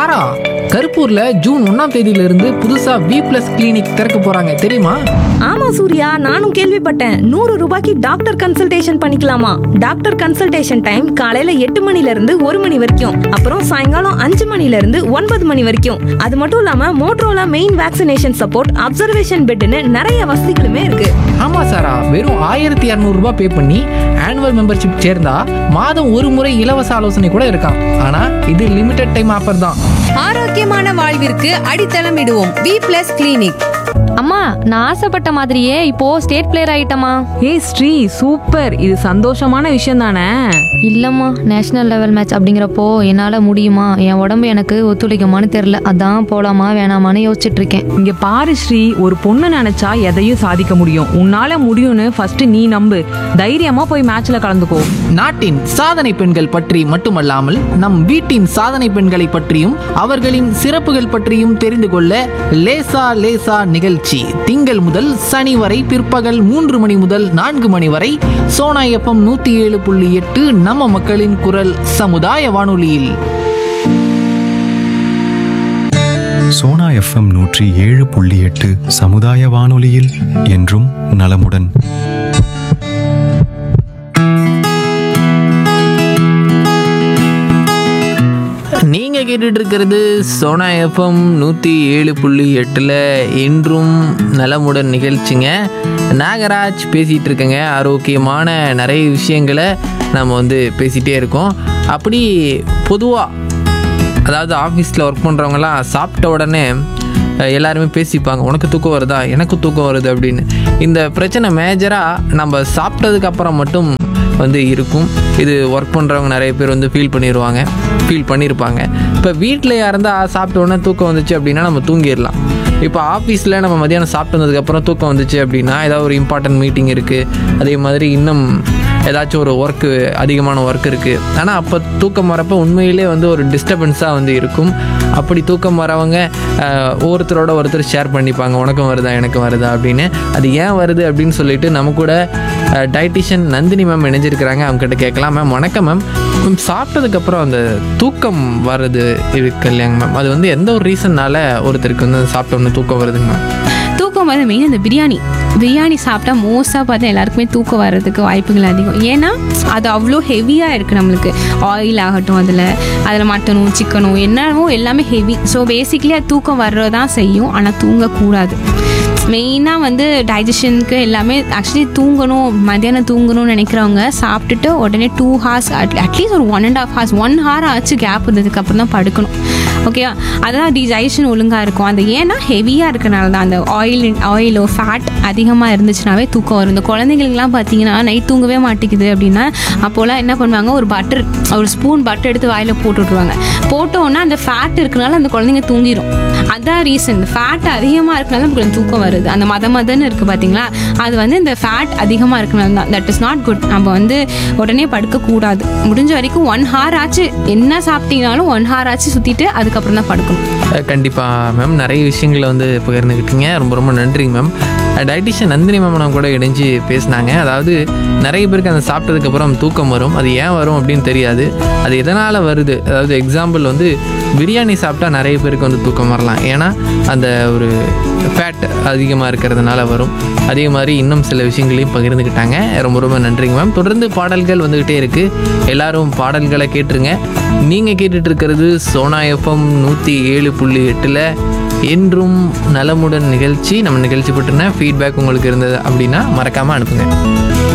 சாரா கருப்பூர்ல June ஒன்னாம் தேதியில இருந்து புதுசா வி பிளஸ் கிளினிக் திறக்க போறாங்க தெரியுமா ஆமா சூர்யா நானும் கேள்விப்பட்டேன் நூறு ரூபாய்க்கு டாக்டர் கன்சல்டேஷன் பண்ணிக்கலாமா டாக்டர் கன்சல்டேஷன் டைம் காலையில எட்டு மணில இருந்து ஒரு மணி வரைக்கும் அப்புறம் சாயங்காலம் அஞ்சு மணில இருந்து ஒன்பது மணி வரைக்கும் அது மட்டும் இல்லாம மோட்ரோலா மெயின் வேக்சினேஷன் சப்போர்ட் அப்சர்வேஷன் பெட்னு நிறைய வசதிகளுமே இருக்கு ஆமா சாரா வெறும் ஆயிரத்தி இரநூறுபா பே பண்ணி ஆனுவல் மெம்பர்ஷிப் சேர்ந்தா மாதம் ஒரு முறை இலவச ஆலோசனை கூட இருக்காம் ஆனா இது லிமிடெட் டைம் ஆஃபர் தான் ஆரோக்கியமான வாழ்விற்கு அடித்தளம் இடுவோம் வி பிளஸ் கிளினிக் அம்மா நான் ஆசைப்பட்ட மாதிரியே இப்போ ஸ்டேட் பிளேயர் ஆயிட்டமா ஏய் ஸ்ரீ சூப்பர் இது சந்தோஷமான விஷயம் தானே இல்லம்மா நேஷனல் லெவல் மேட்ச் அப்படிங்கிறப்போ என்னால முடியுமா என் உடம்பு எனக்கு ஒத்துழைக்குமான்னு தெரியல அதான் போலாமா வேணாமான்னு யோசிச்சுட்டு இருக்கேன் இங்க பாரு ஸ்ரீ ஒரு பொண்ணு நினைச்சா எதையும் சாதிக்க முடியும் உன்னால முடியும்னு ஃபர்ஸ்ட் நீ நம்பு தைரியமா போய் மேட்ச்ல கலந்துக்கோ நாட்டின் சாதனை பெண்கள் பற்றி மட்டுமல்லாமல் நம் வீட்டின் சாதனை பெண்களை பற்றியும் அவர்களின் சிறப்புகள் பற்றியும் தெரிந்து கொள்ள லேசா லேசா நிகழ்ச்சி திங்கள் முதல் சனி வரை பிற்பகல் மூன்று மணி முதல் நான்கு மணி வரை சோனா எஃப்எம் நூத்தி ஏழு புள்ளி எட்டு நம்ம மக்களின் குரல் சமுதாய வானொலியில் சோனா எஃப்எம் நூற்றி ஏழு புள்ளி எட்டு சமுதாய வானொலியில் என்றும் நலமுடன் நீங்க கேட்டுட்டு இருக்கிறது சோனா எஃப்எம் நூற்றி ஏழு புள்ளி எட்டில் இன்றும் நலமுடன் நிகழ்ச்சிங்க நாகராஜ் பேசிகிட்டு இருக்கேங்க ஆரோக்கியமான நிறைய விஷயங்களை நம்ம வந்து பேசிகிட்டே இருக்கோம் அப்படி பொதுவாக அதாவது ஆஃபீஸில் ஒர்க் பண்ணுறவங்கலாம் சாப்பிட்ட உடனே அஹ், எல்லாருமே பேசிப்பாங்க உனக்கு தூக்கம் வருதா எனக்கு தூக்கம் வருது அப்படின்னு இந்த பிரச்சனை மேஜராக நம்ம சாப்பிட்டதுக்கு அப்புறம் மட்டும் வந்து இருக்கும் இது ஒர்க் பண்ணுறவங்க நிறைய பேர் வந்து ஃபீல் பண்ணிடுவாங்க ஃபீல் பண்ணியிருப்பாங்க இப்போ வீட்டில் இருந்தால் சாப்பிட்ட உடனே தூக்கம் வந்துச்சு அப்படின்னா நம்ம தூங்கிடலாம் இப்போ ஆஃபீஸில் நம்ம மதியானம் சாப்பிட்டு வந்ததுக்கப்புறம் தூக்கம் வந்துச்சு அப்படின்னா ஏதாவது ஒரு இம்பார்ட்டன்ட் மீட்டிங் இருக்குது அதே மாதிரி இன்னும் ஏதாச்சும் ஒரு ஒர்க்கு அதிகமான ஒர்க் இருக்குது ஆனால் அப்போ தூக்கம் வரப்போ உண்மையிலே வந்து ஒரு டிஸ்டர்பன்ஸாக வந்து இருக்கும் அப்படி தூக்கம் வரவங்க ஆஹ், ஒருத்தரோட ஒருத்தர் ஷேர் பண்ணிப்பாங்க உனக்கும் வருதா எனக்கும் வருதா அப்படின்னு அது ஏன் வருது அப்படின்னு சொல்லிட்டு நம்ம கூட டயட்டிஷியன் நந்தினி மேம் இணைஞ்சிருக்கிறாங்க அவங்க கிட்ட கேட்கலாம் மேம் வணக்கம் மேம் மேம் சாப்பிட்டதுக்கப்புறம் அந்த தூக்கம் வர்றது இருக்கு இல்லையாங்க மேம் அது வந்து எந்த ஒரு ரீசன்னால ஒருத்தருக்கு வந்து சாப்பிட்ட உடனே தூக்கம் வருதுங்க மேம் தூக்கம் வந்து மெயின் அந்த பிரியாணி பிரியாணி சாப்பிட்டா மோஸ்ட்டாக பார்த்தா எல்லாருக்குமே தூக்கம் வர்றதுக்கு வாய்ப்புகள் அதிகம் ஏன்னா அது அவ்வளோ ஹெவியாக இருக்குது நம்மளுக்கு ஆயில் ஆகட்டும் அதில் அதில் மட்டனும் சிக்கனும் என்னவோ எல்லாமே ஹெவி ஸோ பேசிக்கலி அது தூக்கம் வர்றதான் செய்யும் ஆனால் தூங்கக்கூடாது மெயினாக வந்து டைஜஷனுக்கு எல்லாமே ஆக்சுவலி தூங்கணும் மத்தியானம் தூங்கணும்னு நினைக்கிறவங்க சாப்பிட்டுட்டு உடனே டூ ஹார்ஸ் அட்லீஸ்ட் ஒரு one and half hours one hour ஆச்சு கேப் இருந்ததுக்கப்புறம் தான் படுக்கணும் ஓகேவா அதான் டிஜைஷன் ஒழுங்காக இருக்கும் அந்த ஏன்னா ஹெவியாக இருக்கனால தான் அந்த ஆயில் ஆயிலோ ஃபேட் அதிகமாக இருந்துச்சுனாவே தூக்கம் வரும் இந்த குழந்தைங்களுக்குலாம் பார்த்தீங்கன்னா நைட் தூங்கவே மாட்டேங்குது அப்படின்னா அப்போலாம் என்ன பண்ணுவாங்க ஒரு பட்டர் ஒரு ஸ்பூன் பட்டர் எடுத்து வாயில் போட்டு விட்ருவாங்க போட்டோன்னா அந்த ஃபேட் இருக்கனால அந்த குழந்தைங்க தூங்கிடும் அதான் ரீசன் ஃபேட் அதிகமாக இருக்கனால நமக்கு தூக்கம் வருது அந்த மத மதன்னு இருக்குது பார்த்தீங்களா அது வந்து இந்த ஃபேட் அதிகமாக இருக்கனால தான் தட் இஸ் நாட் குட் நம்ம வந்து உடனே படுக்கக்கூடாது முடிஞ்ச வரைக்கும் ஒன் ஹார் ஆச்சு என்ன சாப்பிட்டீங்கனாலும் ஒன் ஹார் ஆச்சு சுற்றிட்டு அதுக்கப்புறம் தான் படுக்கணும் கண்டிப்பாக மேம் நிறைய விஷயங்களை வந்து பகிர்ந்துக்கிட்டீங்க ரொம்ப ரொம்ப நன்றிங்க மேம் டயட்டிஷியன் நந்தினி மேம் நம்ம கூட இணைஞ்சு பேசினாங்க அதாவது நிறைய பேருக்கு அந்த சாப்பிட்டதுக்கப்புறம் தூக்கம் வரும் அது ஏன் வரும் அப்படின்னு தெரியாது அது எதனால் வருது அதாவது எக்ஸாம்பிள் வந்து பிரியாணி சாப்பிட்டா நிறைய பேருக்கு வந்து தூக்கம் வரலாம் ஏன்னா அந்த ஒரு ஃபேட் அதிகமாக இருக்கிறதுனால வரும் அதே மாதிரி இன்னும் சில விஷயங்களையும் பகிர்ந்துக்கிட்டாங்க ரொம்ப ரொம்ப நன்றிங்க மேம் தொடர்ந்து பாடல்கள் வந்துக்கிட்டே இருக்குது எல்லாரும் பாடல்களை கேட்டுருங்க நீங்கள் கேட்டுட்டு இருக்கிறது சோனா எஃப்எம் நூற்றி ஏழு புள்ளி எட்டில் என்றும் நலமுடன் நிகழ்ச்சி நம்ம நிகழ்ச்சி பற்றின ஃபீட்பேக் உங்களுக்கு இருந்தது அப்படின்னா மறக்காமல் அனுப்புங்க